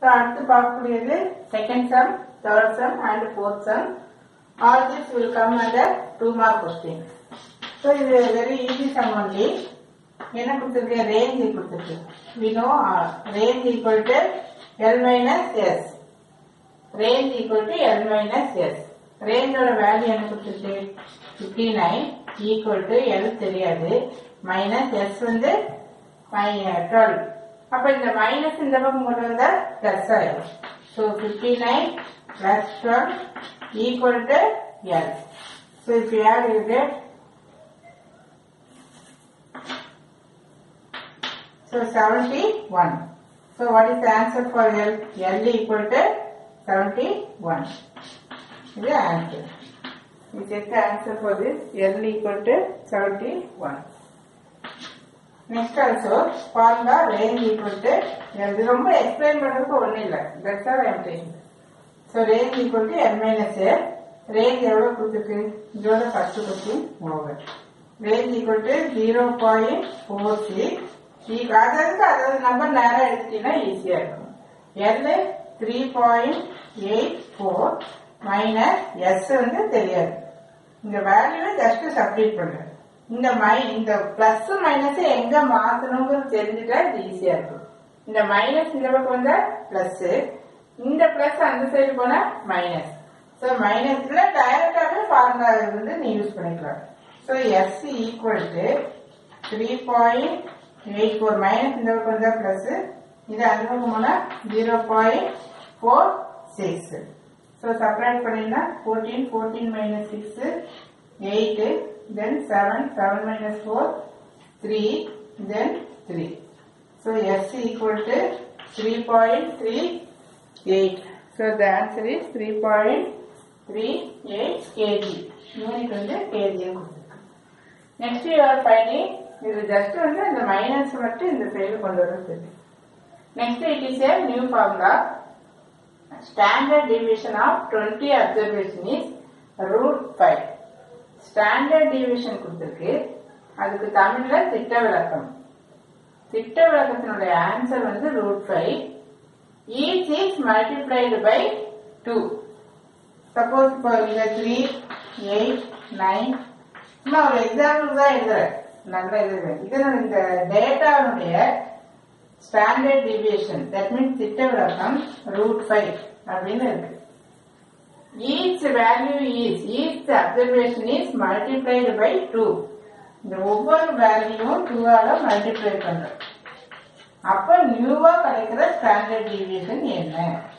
So அடுத்து பார்க்கக்கூடியது second sum third sum and fourth sum all this will come under two mark question so இது very easy sum only என்ன கொடுத்துருக்கு range கொடுத்துருக்கு we know range equal to L minus S range equal to L minus S ரேஞ்சோட value என்ன கொடுத்துருக்கு fifty nine equal to L தெரியாது minus S வந்து twelve அப்ப இந்த மைனஸ் இந்த பக்கம் கொண்டு வந்தா பிளஸ் ஆயிடும் so fifty nine plus twelve equal to L so இப்போ யார் இருக்கு So 71. So what is the answer for L? L equal to 71. Is the answer. We take the answer for this. L equal to 71. Next also, formula range equal to L. இது ரொம்ப explain பண்றதுக்கு ஒண்ணும் இல்ல. That's all I am saying. So range equal to L minus L. Range எவ்வளவு கொடுத்துருக்கு? இதோட first question over. Range equal to 0.46 அதாவது அதாவது நம்பர் நேரம் எடுத்தீங்கன்னா ஈஸியா இருக்கும் L three point eight four minus S வந்து தெரியாது இந்த வேல்யூவை ஜஸ்ட் சப்ஸ்டிட் பண்றேன் இந்த மை இந்த பிளஸ் மைனஸ் எங்க மாத்தணுங்கிறது தெரிஞ்சுட்டா இது ஈஸியா இருக்கும் இந்த மைனஸ் இந்த பக்கம் வந்தா பிளஸ் இந்த பிளஸ் அந்த சைடு போனா மைனஸ் ஸோ மைனஸ்ல டைரக்டாவே ஃபார்முலா வந்து நீ யூஸ் பண்ணிக்கலாம் so S equal to three point eight four minus இந்த பக்கம் வந்தா பிளஸ் இது அந்த பக்கம் போனா zero point four six so separate பண்ணினா fourteen fourteen minus six eight then seven seven minus four three then three so S equal to three point three eight so the answer is three point three eight KG unit வந்து கேஜின்னு கொடுத்துருக்கு next you are finding இது just வந்து இந்த minus மட்டும் இந்த side கொண்டு வர்றது next it is a new formula standard division of twenty observation is root five standard division கொடுத்துருக்கு அதுக்கு தமிழ்ல திட்ட விளக்கம் திட்ட விளக்கத்தினுடைய ஆன்சர் வந்து root five each is multiplied by two suppose இப்போ இங்க த்ரீ எயிட் நைன் சும்மா ஒரு எக்ஸாம்பிள் தான் எழுதுறேன் நல்ல எழுதுறேன் இதனுடைய இந்த டேட்டாவுடைய ஸ்டாண்டர்ட் டிவியேஷன் தட் மீன்ஸ் திட்ட விளக்கம் ரூட் ஃபைவ் அப்படின்னு இருக்கு each value is each observation is multiplied by two இந்த ஒவ்வொரு வேல்யூவும் டூவால மல்டிப்ளை பண்றோம் அப்ப நியூவா கிடைக்கிற ஸ்டாண்டர்ட் டிவியேஷன் என்ன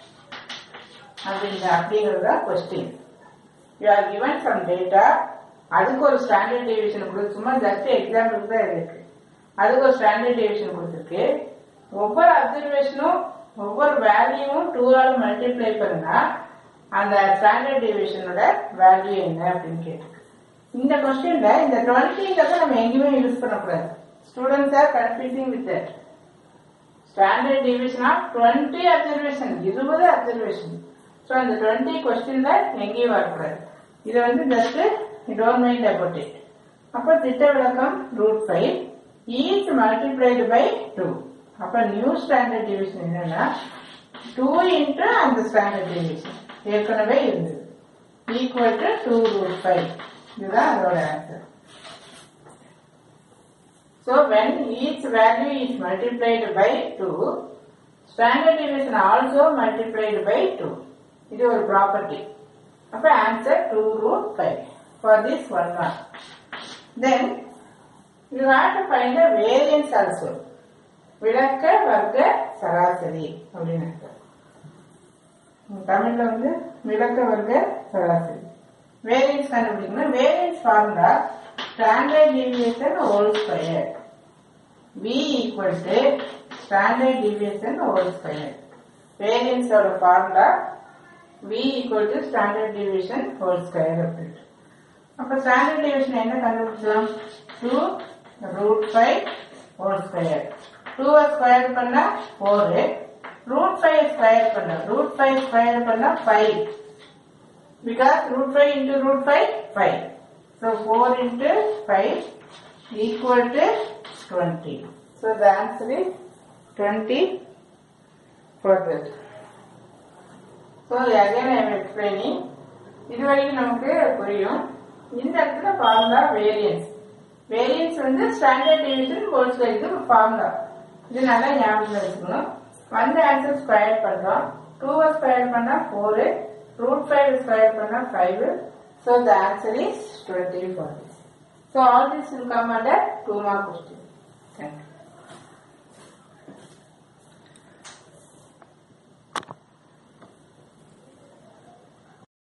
அப்படிங்க அப்படிங்கறத question you are given some data அதுக்கு ஒரு ஸ்டாண்டர்ட் டிவிஷன் கொடுத்து சும்மா ஜஸ்ட் எக்ஸாம்பிளுக்கு தான் இருக்கு அதுக்கு ஒரு ஸ்டாண்டர்ட் டிவிஷன் கொடுத்துருக்கு ஒவ்வொரு அப்சர்வேஷனும் ஒவ்வொரு வேல்யூவும் டூவால மல்டிப்ளை பண்ணா அந்த ஸ்டாண்டர்ட் டிவிஷனோட வேல்யூ என்ன அப்படின்னு கேட்டு இந்த கொஸ்டின்ல இந்த டுவெண்ட்டிங்கிறத நம்ம எங்கேயுமே யூஸ் பண்ணக்கூடாது students are confusing with that standard division of twenty observation இருபது அப்சர்வேஷன் ஸோ அந்த டுவெண்ட்டி கொஸ்டின்ல எங்கேயும் வரக்கூடாது இது வந்து just don't mind about it அப்போ திட்ட விளக்கம் root five each multiplied by two அப்போ நியூ ஸ்டாண்டர்ட் டிவிஷன் என்னன்னா டூ இன்ட்டு அந்த ஸ்டாண்டர்ட் டிவிஷன் ஏற்கனவே இருந்தது equal to two root five இதுதான் அதோட answer So when each value is multiplied by 2, standard deviation also multiplied by 2. இது ஒரு property அப்ப answer two root five for this one mark then you have to find a variance also விளக்க வர்க்க சராசரி அப்படின்னு அர்த்தம். தமிழ்ல வந்து விளக்க வர்க்க சராசரி வேரியன்ஸ் கண்டுபிடிக்கணும் variance formula standard deviation whole square v equal to standard deviation whole square வேரியன்ஸோட formula v equal to standard deviation whole square அப்படின்னு அப்ப ஸ்டாண்டர்ட் டிவியேஷன் என்ன கண்டுபிடிச்சோம் two root five whole square டூவை ஸ்கொயர் பண்ணா ஃபோரு ரூட் ஃபைவ் ஸ்கொயர் பண்ண root five square பண்ணா five because root 5 into root 5, 5. So 4 into 5 equal to 20. So the answer is 20 for that. So again I am explaining இது வரைக்கும் நமக்கு புரியும் இந்த இடத்துல ஃபார்முலா வேரியன்ஸ் வேரியன்ஸ் வந்து standard division whole side formula இது நல்லா ஞாபகம் வச்சுக்கணும் வந்த ஆன்சர் ஸ்கொயர் பண்றோம் டூவை ஸ்கொயர் பண்ணா ஃபோரு ரூட் ஃபைவ் ஸ்கொயர் பண்ணா five so the answer is twenty four so all this will come under two mark question thank you